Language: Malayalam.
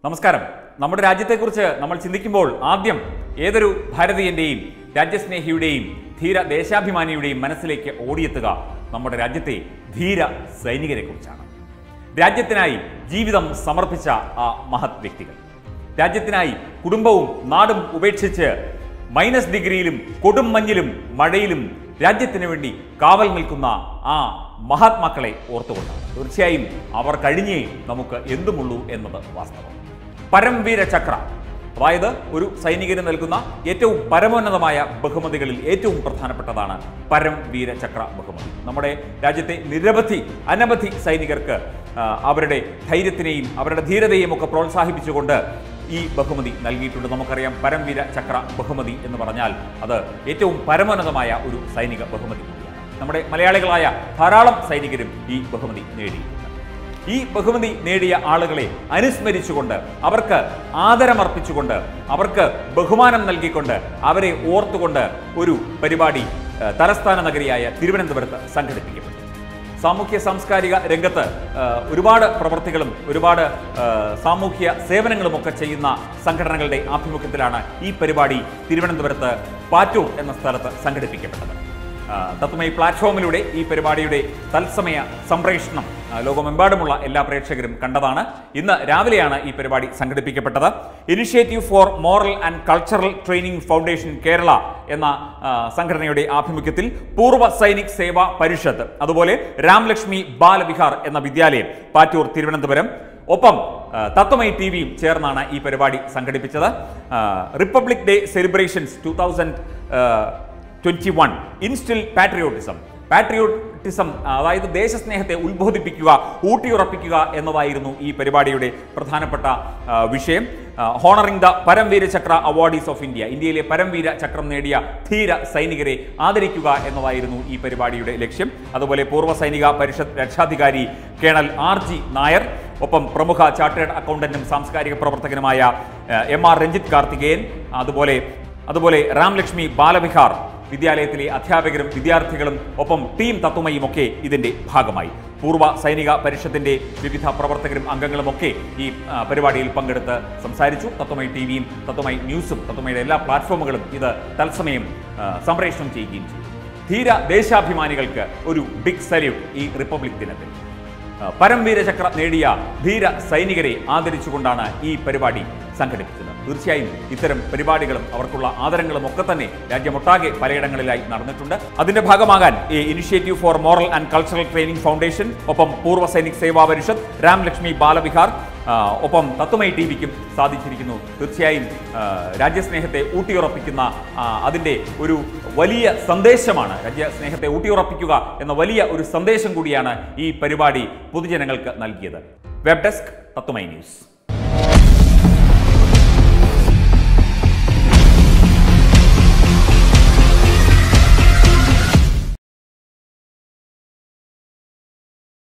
നമസ്കാരം നമ്മുടെ രാജ്യത്തെക്കുറിച്ച് നമ്മൾ ചിന്തിക്കുമ്പോൾ ആദ്യം ഏതൊരു ഭാരതീയന്റെയും രാജ്യസ്നേഹിയുടെയും ധീര ദേശാഭിമാനിയുടെയും മനസ്സിലേക്ക് ഓടിയെത്തുക നമ്മുടെ രാജ്യത്തെ ധീര സൈനികരെ കുറിച്ചാണ് രാജ്യത്തിനായി ജീവിതം സമർപ്പിച്ച ആ മഹത് വ്യക്തികൾ രാജ്യത്തിനായി കുടുംബവും നാടും ഉപേക്ഷിച്ച് മൈനസ് ഡിഗ്രിയിലും കൊടും മഞ്ഞിലും മഴയിലും രാജ്യത്തിന് വേണ്ടി കാവൽ നിൽക്കുന്ന ആ മഹാത്മാക്കളെ ഓർത്തുകൊണ്ടാണ് തീർച്ചയായും അവർ കഴിഞ്ഞേ നമുക്ക് എന്തുമുള്ളൂ എന്നത് വാസ്തവം പരംവീര ചക്ര അതായത് ഒരു സൈനികന് നൽകുന്ന ഏറ്റവും പരമോന്നതമായ ബഹുമതികളിൽ ഏറ്റവും പ്രധാനപ്പെട്ടതാണ് പരംവീര ചക്ര ബഹുമതി നമ്മുടെ രാജ്യത്തെ നിരവധി അനവധി സൈനികർക്ക് ആ, അവരുടെ ധൈര്യത്തിനെയും അവരുടെ ധീരതയെയും ഒക്കെ പ്രോത്സാഹിപ്പിച്ചുകൊണ്ട് ഈ ബഹുമതി നൽകിയിട്ടുണ്ട് നമുക്കറിയാം പരംവീര ചക്ര ബഹുമതി എന്ന് പറഞ്ഞാൽ അത് ഏറ്റവും പരമോന്നതമായ ഒരു സൈനിക ബഹുമതി കൂടിയാണ് നമ്മുടെ മലയാളികളായ ധാരാളം സൈനികരും ഈ ബഹുമതി നേടിയിട്ടുണ്ട് ഈ ബഹുമതി നേടിയ ആളുകളെ അനുസ്മരിച്ചുകൊണ്ട് അവർക്ക് ആദരമർപ്പിച്ചുകൊണ്ട് അവർക്ക് ബഹുമാനം നൽകിക്കൊണ്ട് അവരെ ഓർത്തുകൊണ്ട് ഒരു പരിപാടി ഏഹ്, തലസ്ഥാന നഗരിയായ തിരുവനന്തപുരത്ത് സംഘടിപ്പിക്കപ്പെട്ടു സാമൂഹ്യ സാംസ്കാരിക രംഗത്ത് ഏഹ്, ഒരുപാട് പ്രവർത്തികളും ഒരുപാട് ഏഹ്, സാമൂഹ്യ സേവനങ്ങളും ഒക്കെ ചെയ്യുന്ന സംഘടനകളുടെ ആഭിമുഖ്യത്തിലാണ് ഈ പരിപാടി തിരുവനന്തപുരത്ത് പാറ്റൂർ എന്ന സ്ഥലത്ത് സംഘടിപ്പിക്കപ്പെട്ടത് ആ, തത്വമയി പ്ലാറ്റ്ഫോമിലൂടെ ഈ പരിപാടിയുടെ തത്സമയ സംപ്രേഷണം ആ, ലോകമെമ്പാടുമുള്ള എല്ലാ പ്രേക്ഷകരും കണ്ടതാണ് ഇന്ന് രാവിലെയാണ് ഈ പരിപാടി സംഘടിപ്പിക്കപ്പെട്ടത് initiative for moral and cultural training foundation Kerala എന്ന ആ, സംഘടനയുടെ ആഭിമുഖ്യത്തിൽ പൂർവ്വ സൈനിക് സേവാ പരിഷത്ത് അതുപോലെ രാംലക്ഷ്മി ബാലവിഹാർ എന്ന വിദ്യാലയം പാറ്റൂർ തിരുവനന്തപുരം ഒപ്പം ആ, തത്വമയി ടി വിയും ചേർന്നാണ് ഈ പരിപാടി സംഘടിപ്പിച്ചത് ആ, republic day celebrations two thousand twenty one instil patriotism patriotism അതായത് ദേശസ്നേഹത്തെ ഉത്ബോധിപ്പിക്കുക ഊട്ടിയുറപ്പിക്കുക എന്നതായിരുന്നു ഈ പരിപാടിയുടെ പ്രധാനപ്പെട്ട ആ, വിഷയം honouring the Param Vir Chakra awardees of India ഇന്ത്യയിലെ പരംവീര ചക്രം നേടിയ ധീര സൈനികരെ ആദരിക്കുക എന്നതായിരുന്നു ഈ പരിപാടിയുടെ ലക്ഷ്യം അതുപോലെ പൂർവ്വ സൈനിക പരിഷത്ത് രക്ഷാധികാരി കേണൽ ആർ ജി നായർ ഒപ്പം പ്രമുഖ ചാർട്ടേഡ് അക്കൗണ്ടന്റും സാംസ്കാരിക പ്രവർത്തകനുമായ ആ, എം ആർ രഞ്ജിത്ത് കാർത്തികേയൻ അതുപോലെ അതുപോലെ രാംലക്ഷ്മി ബാലവിഹാർ വിദ്യാലയത്തിലെ അധ്യാപകരും വിദ്യാർത്ഥികളും ഒപ്പം ടീം തത്വമയും ഒക്കെ ഇതിന്റെ ഭാഗമായി പൂർവ്വ സൈനിക പരിഷത്തിന്റെ വിവിധ പ്രവർത്തകരും അംഗങ്ങളും ഒക്കെ ഈ ആ, പരിപാടിയിൽ പങ്കെടുത്ത് സംസാരിച്ചു തത്വമൈ ടി വിയും തത്വമൈ ന്യൂസും തത്വമയുടെ എല്ലാ പ്ലാറ്റ്ഫോമുകളും ഇത് തത്സമയം ആ, സംപ്രേഷണം ചെയ്യുകയും ചെയ്തു ധീര ദേശാഭിമാനികൾക്ക് ഒരു ബിഗ് സല്യൂട്ട് ഈ റിപ്പബ്ലിക് ദിനത്തിൽ ആ, പരംവീര ചക്ര നേടിയ ധീര സൈനികരെ ആദരിച്ചുകൊണ്ടാണ് ഈ പരിപാടി സംഘടിപ്പിച്ചത് തീർച്ചയായും ഇത്തരം പരിപാടികളും അവർക്കുള്ള ആദരങ്ങളും ഒക്കെ തന്നെ രാജ്യമൊട്ടാകെ പലയിടങ്ങളിലായി നടന്നിട്ടുണ്ട് അതിന്റെ ഭാഗമാകാൻ ഈ initiative for moral and cultural training foundation ഒപ്പം പൂർവ്വ സൈനിക് സേവാ പരിഷത്ത് രാംലക്ഷ്മി ബാലവിഹാർ ആ, ഒപ്പം തത്വമൈ ടി വിക്കും സാധിച്ചിരിക്കുന്നു തീർച്ചയായും ആ, രാജ്യസ്നേഹത്തെ ഊട്ടിയുറപ്പിക്കുന്ന ആ, അതിൻ്റെ ഒരു വലിയ സന്ദേശമാണ് രാജ്യസ്നേഹത്തെ ഊട്ടിയുറപ്പിക്കുക എന്ന വലിയ ഒരു സന്ദേശം കൂടിയാണ് ഈ പരിപാടി പൊതുജനങ്ങൾക്ക് നൽകിയത് വെബ് ഡെസ്ക് തത്വമൈ ന്യൂസ്